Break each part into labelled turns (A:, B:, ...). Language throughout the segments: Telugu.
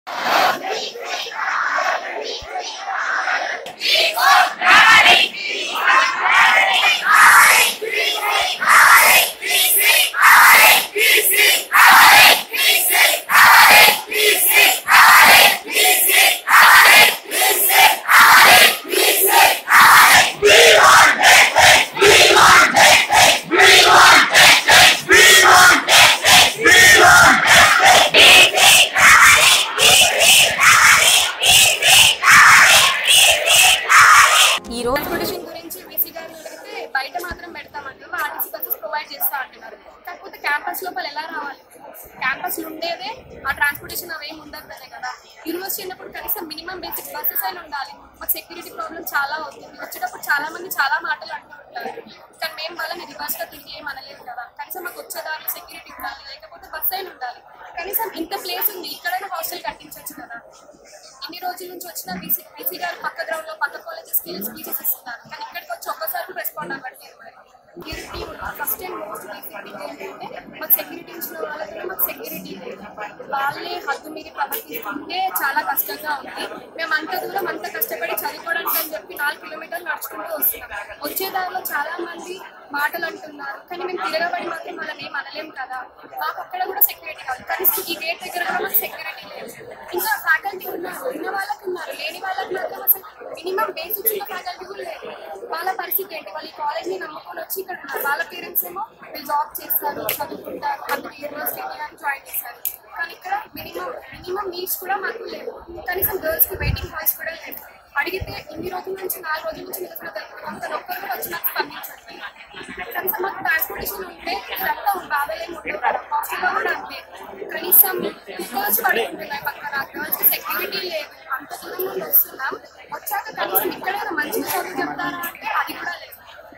A: ఈ రోజు
B: ట్రాన్స్పోర్టేషన్ గురించి వీసీ గారిని అడిగితే బయట మాత్రం పెడతామంటారు ఆర్టీసీ బస్సెస్ ప్రొవైడ్ చేస్తా అంటున్నారు కాకపోతే క్యాంపస్ లోపల ఎలా రావాలి క్యాంపస్ ఉండేదే ఆ ట్రాన్స్పోర్టేషన్ అవేం ఉండద్దనే కదా యూనివర్సిటీ అన్నప్పుడు కనీసం మినిమం బేసిక్ బస్సెస్ అయినా ఉండాలి మాకు సెక్యూరిటీ ప్రాబ్లం చాలా అవుతుంది వచ్చేటప్పుడు చాలా మంది చాలా మాటలు అంటూ ఉంటారు కానీ మేము వాళ్ళని రివర్స్ గా తిరిగి ఏం అనలేదు కదా కనీసం మాకు వచ్చేదారిలో సెక్యూరిటీ ఉండాలి లేకపోతే బస్ అయినా ఉండాలి కనీసం ఇంత ప్లేస్ ఉంది ఇక్కడైనా హాస్టల్ కట్టించవచ్చు కదా ఇన్ని రోజుల నుంచి వచ్చిన బీసీ బీసీ గారు పక్క గ్రౌండ్ లో పక్క కాలేజెస్ కి స్పీచెస్ ఇస్తున్నారు కానీ ఇక్కడికి వచ్చి ఒక్కసారి కూడా రెస్పాండ్ అవ్వట్లేదు మరి security first and most BC ఏంటంటే మాకు సెక్యూరిటీ ఇచ్చిన వాళ్ళకి మాకు సెక్యూరిటీ లేదు వాళ్ళే హద్దు మీది ప్రవర్తిస్తుంటే చాలా కష్టంగా ఉంది మేము అంత దూరం అంత కష్టపడి చదువుకోవడానికి అని చెప్పి నాలుగు కిలోమీటర్లు నడుచుకుంటూ వస్తున్నాం వచ్చే దారిలో చాలా మంది మాటలు అంటున్నారు కానీ మేము తిరగబడి మాత్రం వాళ్ళని ఏం అనలేము కదా మాకు అక్కడ కూడా సెక్యూరిటీ కావాలి కనీసం ఈ గేట్ దగ్గర కూడా మాకు సెక్యూరిటీ లేదు ఇంకా ఫ్యాకల్టీ ఉన్నారు ఉన్న వాళ్ళకి ఉన్నారు లేని వాళ్ళకి మాత్రం అసలు మినిమం బేసిక్స్ ఉన్న ఫ్యాకల్టీ కూడా లేదు వాళ్ళ పరిస్థితి ఏంటి వాళ్ళు ఈ కాలేజ్ ని నమ్ముకొని వచ్చి ఇక్కడ ఉన్నారు వాళ్ళ పేరెంట్స్ ఏమో వీళ్ళు జాబ్ చేస్తారు చదువుకుంటారు అందుకు యూనివర్సిటీ జాయిన్ చేస్తారు కానీ ఇక్కడ మినిమం మినిమం నీడ్స్ కూడా మాకు లేవు కనీసం గర్ల్స్ కి వెయిటింగ్ హాల్స్ కూడా లేవు అడిగితే ఇన్ని రోజుల నుంచి నాలుగు రోజుల నుంచి నిలబడతారు అంత ఒక్కరు కూడా వచ్చి నాకు స్పందించండి కనీసం మాకు ట్రాన్స్పోర్టేషన్ ఉంటే ఇదంతా బాధలేమి ఉండవు కదా హాస్టల్లో కూడా అంతే కనీసం గర్ల్స్ పడుకుంటున్నాయి పక్కన గర్ల్స్ సెక్యూరిటీ లేదు అంత దూరం నుండి వస్తున్నాం వచ్చాక కనీసం ఇక్కడ మంచిగా చదువు చెప్తారా అంటే అది కూడా లేదు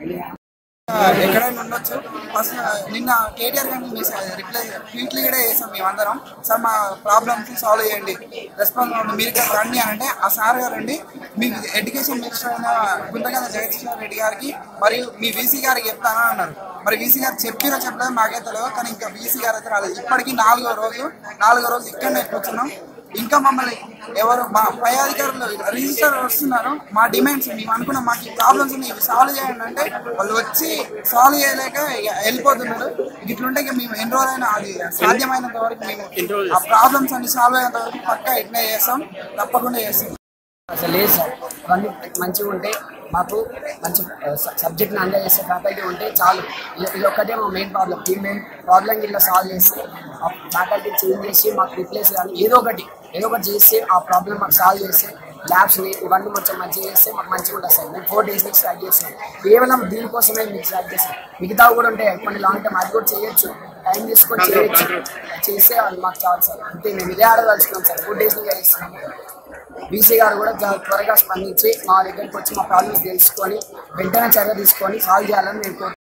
C: ఎక్కడైనా ఉండొచ్చు ఫస్ట్ నిన్న కేటీఆర్ గారిని మీ రిప్లై ట్వీట్లు కూడా చేసాం మేమందరం సార్ మా ప్రాబ్లమ్స్ సాల్వ్ చేయండి రెస్పాన్స్ మీరు ఇక్కడ రండి అని అంటే ఆ సార్ గారు రండి మీ ఎడ్యుకేషన్ మినిస్టర్ అయిన గుంతగల జగదీశ్వర రెడ్డి గారికి మరియు మీ వీసీ గారికి చెప్తానని అన్నారు మరి వీసీ గారు చెప్పిరో చెప్పలేదు మాకే తెలియదు కానీ ఇంకా వీసీ గారు అయితే రాలేదు ఇప్పటికీ నాలుగో రోజు నాలుగో రోజు ఇక్కడనే కూర్చున్నాం ఇంకా మమ్మల్ని ఎవరు మా పై అధికారులు రిజిస్టర్ వస్తున్నారు మా డిమాండ్స్ మేము అనుకున్న మాకు ఈ ప్రాబ్లమ్స్ ఉన్నాయి ఇవి సాల్వ్ చేయండి అంటే వాళ్ళు వచ్చి సాల్వ్ చేయలేక ఇక వెళ్ళిపోతున్నారు ఇట్లుంటే ఇక మేము ఎన్ని రోజులైనా అది సాధ్యమైనంత వరకు మేము ఆ ప్రాబ్లమ్స్ అన్ని సాల్వ్ అయ్యేంత వరకు పక్కా ఇట్నే చేస్తాం తప్పకుండా చేస్తాం
D: అసలు లేదు సార్ ఇవన్నీ మంచిగా ఉంటే మాకు మంచి సబ్జెక్ట్ని అందజేసే ఫ్యాకల్టీ ఉంటే చాలు ఇది- ఇది ఒక్కటే మా మెయిన్ ప్రాబ్లం ఈ మెయిన్ ప్రాబ్లం ఇలా సాల్వ్ చేసి ఆ ఫ్యాకల్టీ చేంజ్ చేసి మాకు రిప్లేస్ కానీ ఏదో ఒకటి ఏదో ఒకటి చేసి ఆ ప్రాబ్లం మాకు సాల్వ్ చేసి ల్యాబ్స్ని ఇవన్నీ కొంచెం మంచిగా చేస్తే మాకు మంచిగా ఉంటుంది సార్ మేము ఫోర్ డేస్ నుంచి స్టార్ట్ చేస్తున్నాం కేవలం దీనికోసమే మీకు స్టార్ట్ చేస్తాం మిగతావి కూడా ఉంటాయి కొన్ని లాంగ్ టైం అది కూడా చేయొచ్చు టైం తీసుకొని చేయొచ్చు చేస్తే అది మాకు చాలు సార్ అంతే మేము ఇదే ఆడదలుచుకున్నాం సార్ ఫోర్ డేస్ నుంచి చేస్తున్నాము బీసీ గారు కూడా చాలా త్వరగా స్పందించి మా దగ్గరికి వచ్చి మా ప్రాబ్లమ్స్ తెలుసుకొని వెంటనే చర్య తీసుకొని సాల్వ్ చేయాలని మేము కోరుకుంటున్నాం